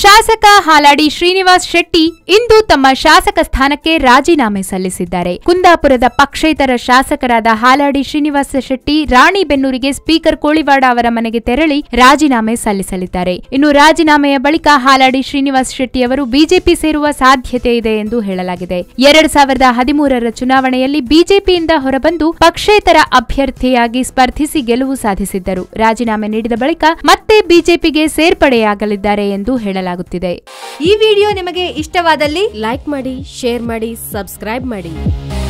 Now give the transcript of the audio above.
ಶಾಸಕ ಹಾಲಾಡಿ ಶ್ರೀನಿವಾಸ್ ಶೆಟ್ಟಿ ಇಂದು ತಮ್ಮ ಶಾಸಕ ಸ್ಥಾನಕ್ಕೆ ರಾಜೀನಾಮೆ ಸಲ್ಲಿಸಿದ್ದಾರೆ ಕುಂದಾಪುರದ ಪಕ್ಷೇತರ ಶಾಸಕರಾದ ಹಾಲಾಡಿ ಶ್ರೀನಿವಾಸ ಶೆಟ್ಟಿ ರಾಣಿಬೆನ್ನೂರಿಗೆ ಸ್ಪೀಕರ್ ಕೋಳಿವಾಡ ಅವರ ಮನೆಗೆ ತೆರಳಿ ರಾಜೀನಾಮೆ ಸಲ್ಲಿಸಲಿದ್ದಾರೆ ಇನ್ನು ರಾಜೀನಾಮೆಯ ಬಳಿಕ ಹಾಲಾಡಿ ಶ್ರೀನಿವಾಸ್ ಶೆಟ್ಟಿ ಅವರು ಬಿಜೆಪಿ ಸೇರುವ ಸಾಧ್ಯತೆ ಇದೆ ಎಂದು ಹೇಳಲಾಗಿದೆ ಎರಡ್ ಸಾವಿರದ ಹದಿಮೂರರ ಚುನಾವಣೆಯಲ್ಲಿ ಬಿಜೆಪಿಯಿಂದ ಹೊರಬಂದು ಪಕ್ಷೇತರ ಅಭ್ಯರ್ಥಿಯಾಗಿ ಸ್ಪರ್ಧಿಸಿ ಗೆಲುವು ಸಾಧಿಸಿದ್ದರು ರಾಜೀನಾಮೆ ನೀಡಿದ ಬಳಿಕ ಮತ್ತೆ ಬಿಜೆಪಿಗೆ ಸೇರ್ಪಡೆಯಾಗಲಿದ್ದಾರೆ ಎಂದು ಹೇಳಲಾಗುತ್ತಿದೆ ಈ ವಿಡಿಯೋ ನಿಮಗೆ ಇಷ್ಟವಾದಲ್ಲಿ ಲೈಕ್ ಮಾಡಿ ಶೇರ್ ಮಾಡಿ ಸಬ್ಸ್ಕ್ರೈಬ್ ಮಾಡಿ